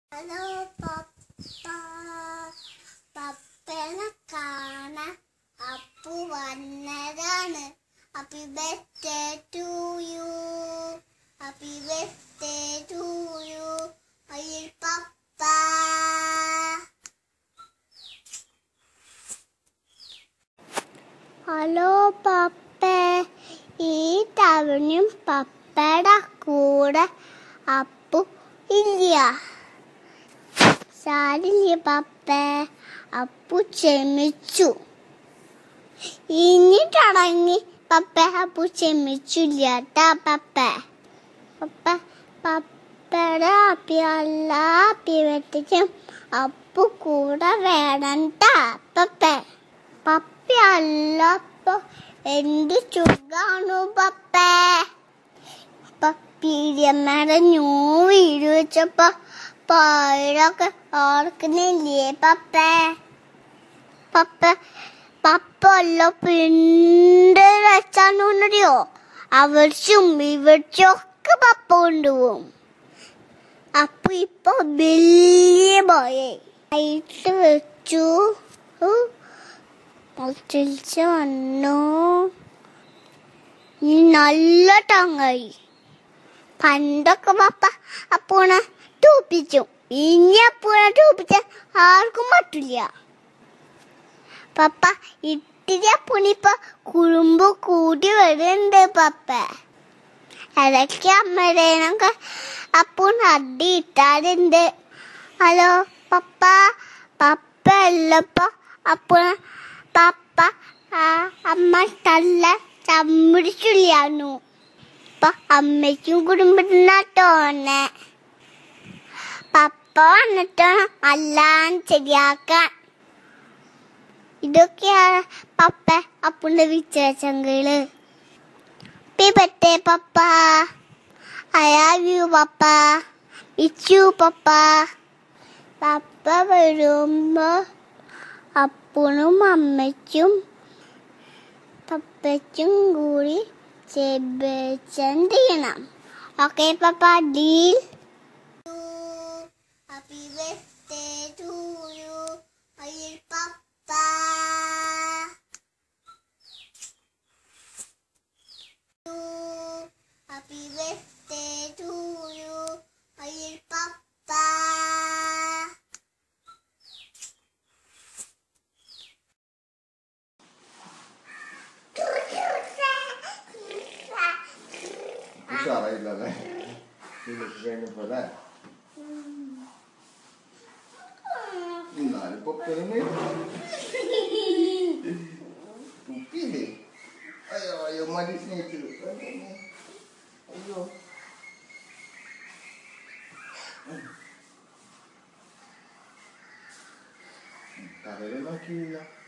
hello പപ്പ പപ്പനെ കാണാൻ അപ്പു വന്നതാണ് happy birthday to you happy birthday to you അയ്യൽ പപ്പ ഹലോ പപ്പേ ഈ തവണയും പപ്പയുടെ കൂടെ അപ്പു ഇല്ല സാരില്ല പപ്പേ അപ്പു ക്ഷമിച്ചു ഇനി തുടങ്ങി പപ്പ അപ്പു ക്ഷമിച്ചില്ല ട്ടാ പപ്പ പപ്പ പപ്പയുടെ അപ്പി അല്ല അപ്പി വെട്ടിച്ചും അപ്പു കൂടെ വേണട്ടാ പപ്പ പപ്പ അല്ല അപ്പൊ എന്ത് സുഖാണു പപ്പേ പപ്പീരിയമ്മയുടെ ന്യൂ വീട് വെച്ചപ്പോ പായലൊക്കെ ഓർക്കുന്നില്ലേ പപ്പേ പപ്പ പപ്പ അല്ല പിണ്ട് വെച്ചാന്നറിയോ അവർച്ചും ഇവർച്ചും ഒക്കെ പപ്പ കൊണ്ടുപോകും അപ്പൊ ഇപ്പൊ വലിയ പോയേ ആയിട്ട് വെച്ചു തിരിച്ചു വന്നു ഇനി നല്ല ടങ്ങായി പണ്ടൊക്കെ പപ്പ അപ്പൂനെ തൂപ്പിച്ചു ഇനി അപ്പൂനെ തൂപ്പിച്ച ആർക്കും പറ്റില്ല പപ്പ ഇത്തിരി അപ്പൂനിപ്പൊ കുറുമ്പ് കൂടി വരുന്നുണ്ട് പപ്പ ഇടയ്ക്ക് അമ്മയുടെയൊക്കെ അപ്പൂന് അടി ഇട്ടാറുണ്ട് ഹലോ പപ്പ പപ്പ അല്ലപ്പ അപ്പൂന പപ്പ ആ അമ്മ തല്ല ചമ്മിടിച്ചില്ലാന്നു ഇപ്പൊ അമ്മയ്ക്കും കുടുംബത്തിനാട്ടോന്നെ പപ്പ വന്നിട്ടാണ് എല്ലാം ശരിയാക്കാൻ ഇതൊക്കെയാണ് പപ്പ അപ്പുന്റെ വിശേഷങ്ങള് പിപത്തെ പപ്പ ഐ ലവ് യു പപ്പ ഇച്ചു പപ്പ പപ്പ വരുമ്പോ അപ്പനും അമ്മയ്ക്കും പപ്പയ്ക്കും കൂടി സെലിബ്രേഷൻ ചെയ്യണം ഓക്കെ പപ്പ deal happy birthday to you അയ്യൽ പപ്പ ഹാപ്പി ബർത്ത്ഡേ ടു യു അയ്യൽ പപ്പ ഉഷാറായില്ലല്ലേ ഇതൊക്കെ കഴിഞ്ഞപ്പോ അല്ലേ എന്നാലും പൊക്കലൊന്നും തുപ്പിയില്ലേ അയ്യോ അയ്യോ മടി സ്നേഹിച്ചത് അയ്യോ കരയിൽ നോക്കിയില്ല